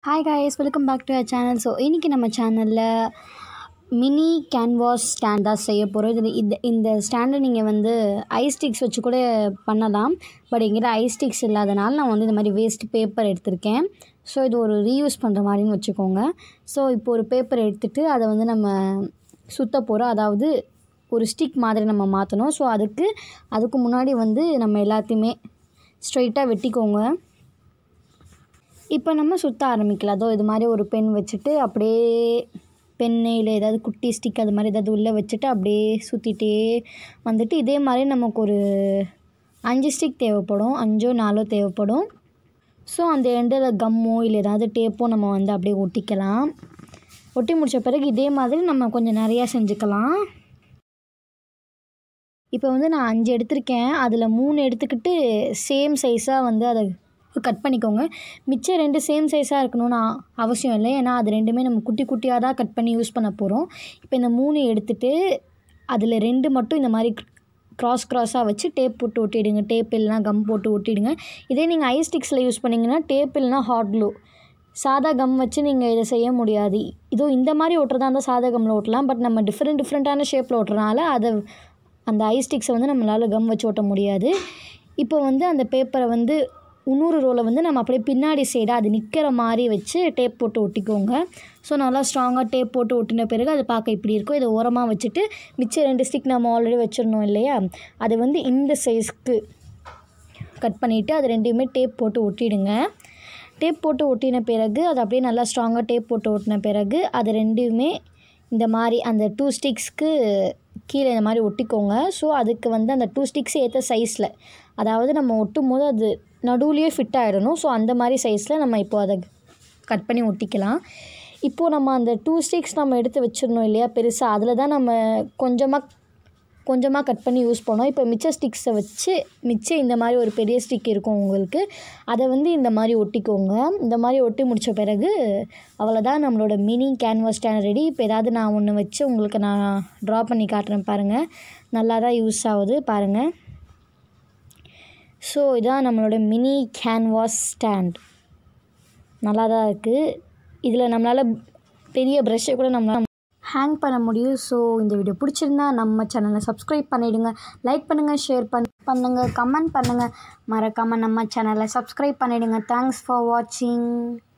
hi guys welcome back to our channel so இன்றைக்கி நம்ம சேனலில் மினி கேன்வாஸ் ஸ்டாண்ட் தான் செய்ய போகிறோம் இதில் இந்த இந்த ஸ்டாண்டை நீங்கள் வந்து ஐஸ் ஸ்டிக்ஸ் வச்சு கூட பண்ணலாம் பட் எங்கிட்ட ஐஸ் ஸ்டிக்ஸ் இல்லாதனால நான் வந்து இந்த மாதிரி வேஸ்ட் பேப்பர் எடுத்திருக்கேன் ஸோ இது ஒரு ரீயூஸ் பண்ணுற மாதிரின்னு வச்சுக்கோங்க ஸோ இப்போ ஒரு பேப்பர் எடுத்துகிட்டு அதை வந்து நம்ம சுத்த போகிறோம் அதாவது ஒரு ஸ்டிக் மாதிரி நம்ம மாற்றணும் ஸோ அதுக்கு அதுக்கு முன்னாடி வந்து நம்ம எல்லாத்தையுமே ஸ்ட்ரைட்டாக வெட்டிக்கோங்க இப்போ நம்ம சுற்ற ஆரம்பிக்கலாம் அதோ இது மாதிரி ஒரு பென் வச்சுட்டு அப்படியே பென்னு இல்லை ஏதாவது குட்டி ஸ்டிக் அது மாதிரி ஏதாவது உள்ளே வச்சுட்டு அப்படியே சுற்றிட்டே வந்துட்டு இதே மாதிரி நமக்கு ஒரு அஞ்சு ஸ்டிக் தேவைப்படும் அஞ்சோ நாலோ தேவைப்படும் ஸோ அந்த எண்டில் கம்மோ இல்லை ஏதாவது டேப்போ நம்ம வந்து அப்படியே ஒட்டிக்கலாம் ஒட்டி முடித்த பிறகு இதே மாதிரி நம்ம கொஞ்சம் நிறையா செஞ்சுக்கலாம் இப்போ வந்து நான் அஞ்சு எடுத்திருக்கேன் அதில் மூணு எடுத்துக்கிட்டு சேம் சைஸாக வந்து அதை கட் பண்ணிக்கோங்க மிச்சம் ரெண்டு சேம் சைஸாக இருக்கணும்னு அவசியம் இல்லை ஏன்னா அது ரெண்டுமே நம்ம குட்டி குட்டியாக தான் கட் பண்ணி யூஸ் பண்ண போகிறோம் இப்போ இந்த மூணு எடுத்துகிட்டு அதில் ரெண்டு மட்டும் இந்த மாதிரி க்ராஸ் க்ராஸாக வச்சு டேப் போட்டு ஒட்டிடுங்க டேப் இல்லைனா கம் போட்டு ஒட்டிடுங்க இதே நீங்கள் ஐ ஸ்டிக்ஸில் யூஸ் பண்ணிங்கன்னா டேப் இல்லைனா ஹாட் க்ளூ சாதா கம் வச்சு நீங்கள் இதை செய்ய முடியாது இதோ இந்த மாதிரி ஒட்டுறதா இருந்தால் சாதா கம்மில் ஒட்டலாம் பட் நம்ம டிஃப்ரெண்ட் டிஃப்ரெண்ட்டான ஷேப்பில் ஒட்டுறதுனால அதை அந்த ஐ ஸ்டிக்ஸை வந்து நம்மளால் கம் வச்சு ஒட்ட முடியாது இப்போ வந்து அந்த பேப்பரை வந்து இன்னொரு ரோலை வந்து நம்ம அப்படியே பின்னாடி சைடாக அது நிற்கிற மாதிரி வச்சு டேப் போட்டு ஒட்டிக்கோங்க ஸோ நல்லா ஸ்ட்ராங்காக டேப் போட்டு ஒட்டின பிறகு அது பார்க்க இப்படி இருக்கும் இதை ஓரமாக வச்சுட்டு மிச்சம் ரெண்டு ஸ்டிக் நம்ம ஆல்ரெடி வச்சிடணும் இல்லையா அதை வந்து இந்த சைஸ்க்கு கட் பண்ணிவிட்டு அது ரெண்டையுமே டேப் போட்டு ஒட்டிடுங்க டேப் போட்டு ஒட்டின பிறகு அது அப்படியே நல்லா ஸ்ட்ராங்காக டேப் போட்டு ஒட்டின பிறகு அது ரெண்டையுமே இந்த மாதிரி அந்த டூ ஸ்டிக்ஸ்க்கு கீழே இந்த மாதிரி ஒட்டிக்கோங்க ஸோ அதுக்கு வந்து அந்த டூ ஸ்டிக்ஸ் ஏற்ற சைஸில் அதாவது நம்ம ஒட்டும் போது அது நடுவுலையே ஃபிட் ஆகிடணும் ஸோ அந்த மாதிரி சைஸில் நம்ம இப்போது அதை கட் பண்ணி ஒட்டிக்கலாம் இப்போது நம்ம அந்த டூ ஸ்டிக்ஸ் நம்ம எடுத்து வச்சிடணும் இல்லையா பெருசாக அதில் தான் நம்ம கொஞ்சமாக கொஞ்சமாக கட் பண்ணி யூஸ் பண்ணோம் இப்போ மிச்ச ஸ்டிக்ஸை வச்சு மிச்சம் இந்த மாதிரி ஒரு பெரிய ஸ்டிக் இருக்கும் உங்களுக்கு அதை வந்து இந்த மாதிரி ஒட்டிக்கோங்க இந்த மாதிரி ஒட்டி முடித்த பிறகு அவ்வளோதான் நம்மளோட மினி கேன்வாஸ் ஸ்டாண்ட் ரெடி இப்போ ஏதாவது நான் ஒன்று வச்சு உங்களுக்கு நான் ட்ரா பண்ணி காட்டுறேன் பாருங்கள் நல்லா தான் யூஸ் ஆகுது பாருங்கள் ஸோ இதான் நம்மளோட மினி கேன்வாஸ் ஸ்டாண்ட் நல்லா தான் இருக்குது இதில் நம்மளால் பெரிய ப்ரெஷ்ஷை கூட நம்மளால் ஹேங் பண்ண முடியும் ஸோ இந்த வீடியோ பிடிச்சிருந்தா நம்ம சேனலை சப்ஸ்கிரைப் பண்ணிவிடுங்க லைக் பண்ணுங்கள் ஷேர் பண் பண்ணுங்கள் கமெண்ட் பண்ணுங்கள் மறக்காமல் நம்ம சேனலை சப்ஸ்கிரைப் பண்ணிவிடுங்க தேங்க்ஸ் ஃபார் வாட்சிங்